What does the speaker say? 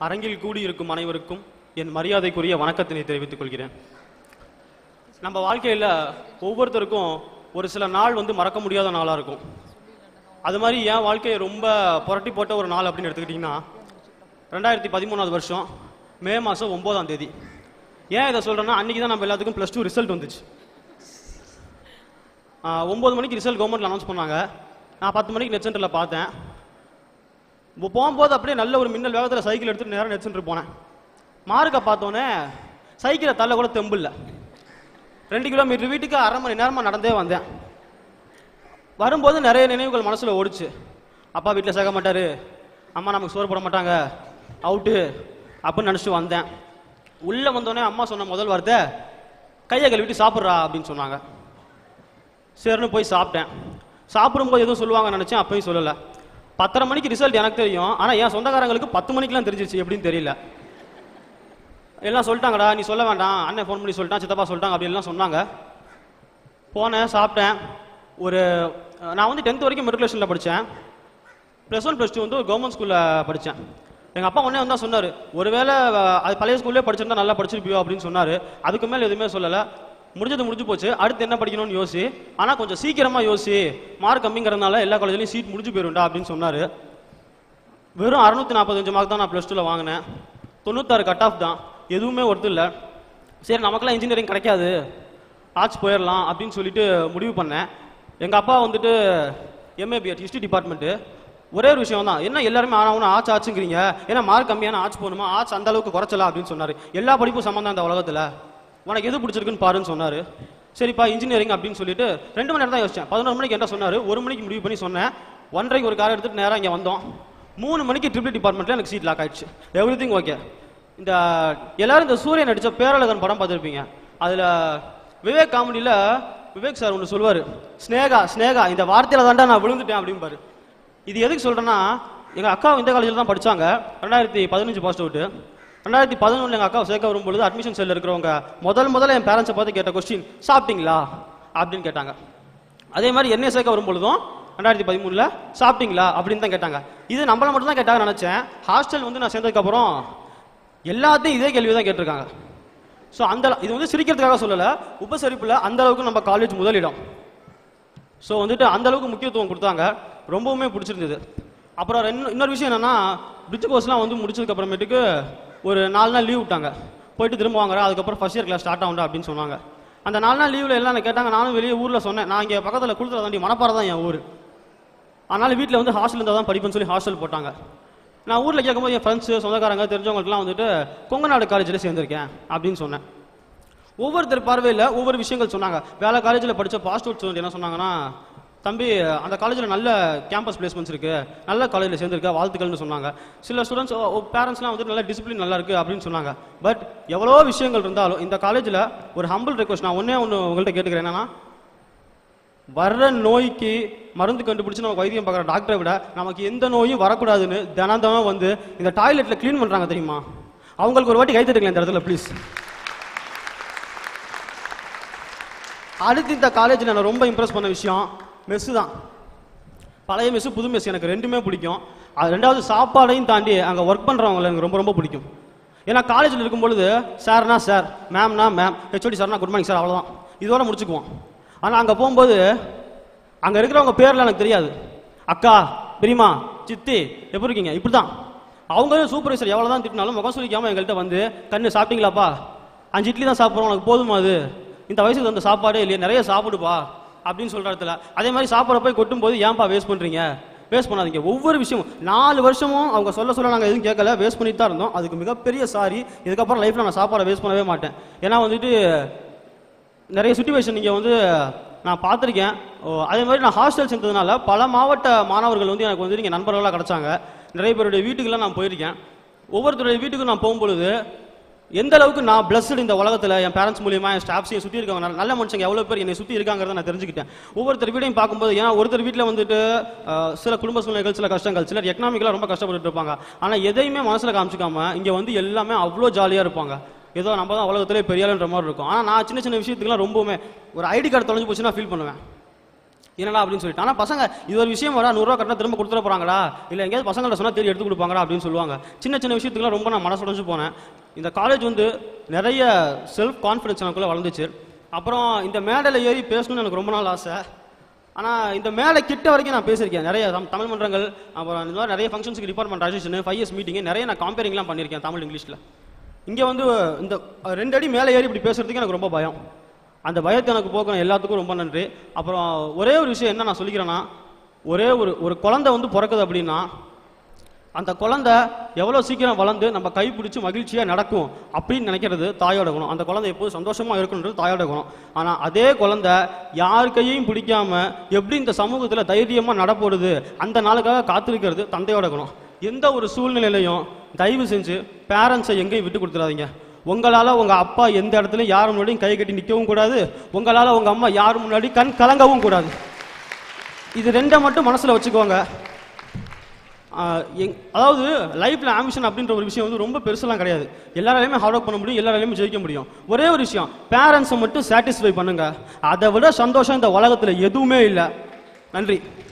அரங்கில் கூடியிருக்கும் அனைவருக்கும் என் மரியாதைக்குரிய வணக்கத்தினை தெரிவித்துக் கொள்கிறேன் நம்ம வாழ்க்கையில் ஒவ்வொருத்தருக்கும் ஒரு சில நாள் வந்து மறக்க முடியாத நாளாக இருக்கும் அது மாதிரி என் வாழ்க்கையை ரொம்ப புரட்டி போட்ட ஒரு நாள் அப்படின்னு எடுத்துக்கிட்டிங்கன்னா ரெண்டாயிரத்தி பதிமூணாவது வருஷம் மே மாதம் ஒம்போதாம் தேதி ஏன் இதை சொல்கிறேன்னா அன்றைக்கி தான் நம்ம எல்லாத்துக்கும் ப்ளஸ் டூ ரிசல்ட் வந்துச்சு ஆஹ் ஒன்பது மணிக்கு ரிசல்ட் கவர்மெண்ட்ல அனௌன்ஸ் பண்ணாங்க நான் பத்து மணிக்கு நெட் சென்டரில் பார்த்தேன் இப்போ போகும்போது அப்படியே நல்ல ஒரு மின்னல் வேகத்தில் சைக்கிள் எடுத்துட்டு நேரம் நெட் சென்டர் போனேன் மார்க்கை பார்த்தோன்னே சைக்கிளை தள்ள கூட தெம்பு இல்லை ரெண்டு கிலோமீட்டர் வீட்டுக்கு அரை மணி நேரமாக நடந்தே வந்தேன் வரும்போது நிறைய நினைவுகள் மனசில் ஓடிச்சு அப்பா வீட்டில் சேர்க்க மாட்டாரு அம்மா நமக்கு சோறு போட மாட்டாங்க அவுட்டு அப்படின்னு நினச்சிட்டு வந்தேன் உள்ளே வந்தோடனே அம்மா சொன்ன முதல் வார்த்தை கையை கழுவிட்டு சாப்பிட்றா அப்படின்னு சொன்னாங்க சரின்னு போய் சாப்பிட்டேன் சாப்பிடும்போது எதுவும் சொல்லுவாங்க நினச்சேன் அப்பயும் சொல்லலை பத்தரை மணிக்கு ரிசல்ட் எனக்கு தெரியும் ஆனால் என் சொந்தக்காரங்களுக்கு பத்து மணிக்கெலாம் தெரிஞ்சிருச்சு எப்படின்னு தெரியல எல்லாம் சொல்லிட்டாங்கடா நீ சொல்ல வேண்டாம் அண்ணன் ஃபோன் பண்ணி சொல்லிட்டான் சித்தப்பா சொல்லிட்டாங்க அப்படின்லாம் சொன்னாங்க போனேன் சாப்பிட்டேன் ஒரு நான் வந்து டென்த் வரைக்கும் மெட்ரிகுலேஷனில் படித்தேன் ப்ளஸ் ஒன் ப்ளஸ் டூ வந்து ஒரு கவர்மெண்ட் ஸ்கூலில் படித்தேன் எங்கள் அப்பா உடனே வந்து சொன்னார் ஒருவேளை அஹ், அது பழைய ஸ்கூல்லே படிச்சிருந்தா நல்லா படிச்சிருப்பியோ அப்படின்னு சொன்னார் அதுக்கு மேலே எதுவுமே சொல்லலை முடிஞ்சது முடிஞ்சு போச்சு அடுத்து என்ன படிக்கணும்னு யோசி ஆனால் கொஞ்சம் சீக்கிரமாக யோசி மார்க் கம்மிங்கிறதுனால எல்லா காலேஜ்லையும் சீட் முடிஞ்சு போயிருண்டா அப்படின்னு சொன்னார் வெறும் அறுநூத்தி நாற்பத்தஞ்சு மார்க் தான் நான் ப்ளஸ் டூவில் வாங்கினேன் தொண்ணூத்தாறு கட் ஆஃப் தான் எதுவுமே ஒர்த்து இல்லை சரி நமக்கெல்லாம் இன்ஜினியரிங் கிடைக்காது ஆர்ட்ஸ் போயிடலாம் அப்படின்னு சொல்லிட்டு முடிவு பண்ணேன் எங்கள் அப்பா வந்துட்டு எம்ஏ பிஎட் ஹிஸ்ட்ரி டிபார்ட்மெண்ட்டு ஒரே ஒரு விஷயம் தான் என்ன எல்லாருமே ஆனவனும் ஆச்சு ஆச்சுங்கிறீங்க ஏன்னா மார்க் கம்மியான ஆர்ட்ஸ் போகணுமா ஆர்ட்ஸ் அந்த அளவுக்கு குறைச்சலாம் அப்படின்னு சொன்னார் எல்லா படிப்பும் சம்மந்தம் இந்த உலகத்தில் உனக்கு எது பிடிச்சிருக்குன்னு பாருன்னு சொன்னார் சரிப்பா இன்ஜினியரிங் அப்படின்னு சொல்லிட்டு ரெண்டு மணி நேரம் தான் யோசிச்சேன் பதினொரு மணிக்கு என்ன சொன்னார் ஒரு மணிக்கு முடிவு பண்ணி சொன்னேன் ஒன்றரைக்கு ஒரு கார் எடுத்துட்டு நேராக இங்கே வந்தோம் மூணு மணிக்கு ட்ரிபிள் டிபார்ட்மெண்ட்டில் எனக்கு சீட் லாக் ஆயிடுச்சு எவ்ரி திங் ஓகே இந்த எல்லாரும் இந்த சூரியன் நடித்த பேரழகன் படம் பார்த்துருப்பீங்க அதில் விவேக் காமெடியில் விவேக் சார் ஒன்று சொல்லுவார் ஸ்னேகா ஸ்னேகா இந்த வார்த்தையில தாண்டா நான் விழுந்துட்டேன் அப்படிம்பாரு இது எதுக்கு சொல்கிறேன்னா எங்கள் அக்கா இந்த காலேஜில் தான் படித்தாங்க ரெண்டாயிரத்தி பதினஞ்சு பாஸ்ட் அவுட்டு ரெண்டாயிரத்தி பதினொன்றில் எங்கள் அக்கா சேர்க்க வரும்பொழுது அட்மிஷன் செல்லில் இருக்கிறவங்க முதல் முதல்ல என் பேரண்ட்ஸை பார்த்து கேட்ட கொஸ்டின் சாப்பிட்டீங்களா அப்படின்னு கேட்டாங்க அதே மாதிரி என்னை சேர்க்க வரும்பொழுதும் ரெண்டாயிரத்தி பதிமூணில் சாப்பிட்டீங்களா அப்படின்னு தான் கேட்டாங்க இது நம்மள மட்டும் தான் கேட்டாங்க நினச்சேன் ஹாஸ்டல் வந்து நான் சேர்ந்ததுக்கப்புறம் எல்லாத்தையும் இதே கேள்வி தான் கேட்டிருக்காங்க ஸோ அந்த இது வந்து சிரிக்கிறதுக்காக சொல்லலை உபசரிப்பில் அந்த அளவுக்கு நம்ம காலேஜ் முதலிடம் ஸோ வந்துட்டு அந்த அளவுக்கு முக்கியத்துவம் கொடுத்தாங்க ரொம்பவுமே பிடிச்சிருந்தது அப்புறம் ரெண்டு இன்னொரு விஷயம் என்னன்னா பிரிட்ஜ் கோர்ஸ்லாம் வந்து முடிச்சதுக்கு அப்புறமேட்டுக்கு ஒரு நாலு நாள் லீவ் விட்டாங்க போயிட்டு திரும்ப வாங்குறேன் அதுக்கப்புறம் ஃபர்ஸ்ட் இயர் கிளாஸ் ஸ்டார்ட் ஆகுண்டா அப்படின்னு சொன்னாங்க அந்த நாலு நாள் லீவில் எல்லாம் என்ன கேட்டாங்க நானும் வெளியே ஊரில் சொன்னேன் நான் இங்கே பக்கத்தில் குளத்தில் தாண்டி மணப்பாறை தான் என் ஊர் அதனால வீட்டில் வந்து ஹாஸ்டல் இருந்தால் தான் படிப்பேன்னு சொல்லி ஹாஸ்டல் போட்டாங்க நான் ஊரில் கேட்கும்போது என் ஃப்ரெண்ட்ஸு சொந்தக்காரங்க தெரிஞ்சவங்களுக்குலாம் வந்துட்டு கொங்கநாடு காலேஜில் சேர்ந்திருக்கேன் அப்படின்னு சொன்னேன் ஒவ்வொருத்தர் பார்வையில் ஒவ்வொரு விஷயங்கள் சொன்னாங்க வேலை காலேஜில் படித்த பாஸ்ட் அவுட் ஸ்டூடெண்ட் என்ன சொன்னாங்கன்னா தம்பி அந்த காலேஜில் நல்ல கேம்பஸ் பிளேஸ்மெண்ட்ஸ் இருக்கு நல்ல காலேஜில் சேர்ந்துருக்க வாழ்த்துக்கள்னு சொன்னாங்க சில ஸ்டூடெண்ட்ஸ் பேரண்ட்ஸ்லாம் வந்துட்டு நல்ல டிசிப்ளின் நல்லா இருக்கு அப்படின்னு சொன்னாங்க பட் எவ்வளோ விஷயங்கள் இருந்தாலும் இந்த காலேஜில் ஒரு ஹம்பிள் ரெக்வஸ்ட் நான் ஒன்றே ஒன்று உங்கள்கிட்ட கேட்டுக்கிறேன் என்னன்னா வர்ற நோய்க்கு மருந்து கண்டுபிடிச்சு நமக்கு வைத்தியம் பார்க்குற டாக்டரை விட நமக்கு எந்த நோயும் வரக்கூடாதுன்னு தினம் தினம் வந்து இந்த டாய்லெட்டில் க்ளீன் பண்ணுறாங்க தெரியுமா அவங்களுக்கு ஒரு வாட்டி கை தட்டுங்களேன் இந்த இடத்துல ப்ளீஸ் அடுத்து இந்த காலேஜில் நான் ரொம்ப இம்ப்ரெஸ் பண்ண விஷயம் மெஸ்ஸு தான் பழைய மெஸ்ஸு புது மெஸ் எனக்கு ரெண்டுமே பிடிக்கும் அது ரெண்டாவது சாப்பாடையும் தாண்டி அங்கே ஒர்க் பண்ணுறவங்களை எனக்கு ரொம்ப ரொம்ப பிடிக்கும் ஏன்னா காலேஜில் இருக்கும் பொழுது சார்னா சார் மேம்னா மேம் ஹெச்ஓடி சார்னா குட் மார்னிங் சார் அவ்வளோதான் இதோட முடிச்சுக்குவோம் ஆனால் அங்கே போகும்போது அங்கே இருக்கிறவங்க பேர்லாம் எனக்கு தெரியாது அக்கா பெரியம்மா சித்தி எப்படி இருக்கீங்க இப்படி தான் அவங்களும் சூப்பர்வைசர் எவ்வளோ தான் திட்டினாலும் முகம் சொல்லிக்காமல் எங்கள்கிட்ட வந்து கண்ணு சாப்பிட்டீங்களாப்பா அஞ்சு இட்லி தான் சாப்பிட்றோம் உனக்கு போதுமா அது இந்த வயசுக்கு அந்த சாப்பாடே இல்லையா நிறைய சாப்பிடுப்பா அப்படின்னு சொல்ற இடத்துல அதே மாதிரி சாப்பாடை போய் கொட்டும் போது ஏன்பா வேஸ்ட் பண்றீங்க வேஸ்ட் பண்ணாதீங்க ஒவ்வொரு விஷயமும் நாலு வருஷமும் அவங்க சொல்ல சொல்ல நாங்கள் எதுவும் கேட்கல வேஸ்ட் பண்ணிட்டு தான் இருந்தோம் அதுக்கு மிகப்பெரிய சாரி இதுக்கப்புறம் லைஃப்ல நான் சாப்பாடை வேஸ்ட் பண்ணவே மாட்டேன் ஏன்னா வந்துட்டு நிறைய சுச்சுவேஷன் நீங்கள் வந்து நான் பார்த்துருக்கேன் ஓ, அதே மாதிரி நான் ஹாஸ்டல் சேர்ந்ததுனால பல மாவட்ட மாணவர்கள் வந்து எனக்கு வந்து இங்கே நண்பர்களாக கிடச்சாங்க நிறைய பேருடைய வீட்டுக்கெல்லாம் நான் போயிருக்கேன் ஒவ்வொருத்தருடைய வீட்டுக்கும் நான் போகும்பொழுது எந்த அளவுக்கு நான் பிளஸ்டு இந்த உலகத்தில் என் பேரண்ட்ஸ் மூலியமா என் ஸ்டாஃப்ஸையும் சுற்றி இருக்கவங்க நல்ல- நல்ல மனுஷங்க எவ்வளோ பேர் என்னை சுற்றி இருக்காங்கிறத நான் தெரிஞ்சுக்கிட்டேன் ஒவ்வொருத்தர் வீடையும் பார்க்கும்போது ஏன்னா ஒருத்தர் வீட்டில் வந்துட்டு அஹ், சில குடும்ப சூழ்நிலைகள் சில கஷ்டங்கள் சிலர் எக்கனாமிக்கலாக ரொம்ப கஷ்டப்பட்டு இருப்பாங்க ஆனால் எதையுமே மனசில் காமிச்சிக்காம இங்கே வந்து எல்லாமே அவ்வளோ ஜாலியாக இருப்பாங்க ஏதோ நம்ம தான் உலகத்திலே பெரிய ஆளுன்ற மாதிரி இருக்கும் ஆனால் நான் சின்ன சின்ன விஷயத்துக்குலாம் ரொம்பவுமே ஒரு ஐடி கார்டு தொலைஞ்சு போச்சுன்னா ஃபீல் பண்ணுவேன் என்னடா அப்படின்னு சொல்லிட்டு ஆனால் பசங்க இது ஒரு விஷயம் வரா நூறுரூவா கட்டினா திரும்ப கொடுத்துட போறாங்களா இல்லை எங்கேயாவது பசங்கள்ட்ட சொன்னால் தேடி எடுத்து கொடுப்பாங்களா அப்படின்னு சொல்லுவாங்க சின்ன சின்ன விஷயத்துக்குலாம் ரொம்ப நான் மனசுடைஞ்சு போனேன் இந்த காலேஜ் வந்து நிறைய செல்ஃப் கான்ஃபிடன்ஸ் எனக்குள்ளே வளர்ந்துச்சு அப்புறம் இந்த மேடையில் ஏறி பேசணும்னு எனக்கு ரொம்ப நாள் ஆசை ஆனால் இந்த மேலே கிட்ட வரைக்கும் நான் பேசியிருக்கேன் நிறைய தம்- தமிழ் மன்றங்கள் அப்புறம் இந்த மாதிரி நிறைய ஃபங்க்ஷன்ஸ்க்கு டிபார்ட்மெண்ட் ராஜேஷன் ஃபைவ் இயர்ஸ் மீட்டிங் நிறைய நான் காம்பேரிங்லாம் பண்ணியிருக்கேன் தமிழ் இங்கிலீஷில் இங்கே வந்து இந்த அஹ், ரெண்டு அடி மேலே ஏறி இப்படி பேசுறதுக்கு எனக்கு ரொம்ப பயம் அந்த பயத்தை எனக்கு போக்கணும் எல்லாத்துக்கும் ரொம்ப நன்றி அப்புறம் ஒரே ஒரு விஷயம் என்ன நான் சொல்லிக்கிறேன்னா ஒரே ஒரு ஒரு குழந்தை வந்து பிறக்குது அப்படின்னா அந்த குழந்தை எவ்வளோ சீக்கிரம் வளர்ந்து நம்ம கை பிடிச்சி மகிழ்ச்சியாக நடக்கும் அப்படின்னு நினைக்கிறது தாயோட குணம் அந்த குழந்தை எப்போதும் சந்தோஷமாக இருக்கணுன்றது தாயோட குணம் ஆனால் அதே குழந்தை யார் கையையும் பிடிக்காம எப்படி இந்த சமூகத்தில் தைரியமாக நடப்போடுது அந்த நாளுக்காக காத்திருக்கிறது தந்தையோட குணம் எந்த ஒரு சூழ்நிலையிலையும் தயவு செஞ்சு பேரண்ட்ஸை எங்கேயும் விட்டு கொடுத்துறாதீங்க உங்களால் உங்கள் அப்பா எந்த இடத்துலையும் யார் முன்னாடியும் கை கட்டி நிற்கவும் கூடாது உங்களால் உங்கள் அம்மா யார் முன்னாடி கண் கலங்கவும் கூடாது இது ரெண்டை மட்டும் மனசில் வச்சுக்கோங்க ஆஹ் எங் அதாவது லைஃப்ல ஆம்பிஷன் அப்படின்ற ஒரு விஷயம் வந்து ரொம்ப பெருசெல்லாம் கிடையாது எல்லாராலையுமே ஹார்ட் ஒர்க் பண்ண முடியும் எல்லாராலையுமே ஜெயிக்க முடியும் ஒரே ஒரு விஷயம் பேரண்ட்ஸை மட்டும் சாட்டிஸ்ஃபை பண்ணுங்க அதை விட சந்தோஷம் இந்த உலகத்துல எதுவுமே இல்லை நன்றி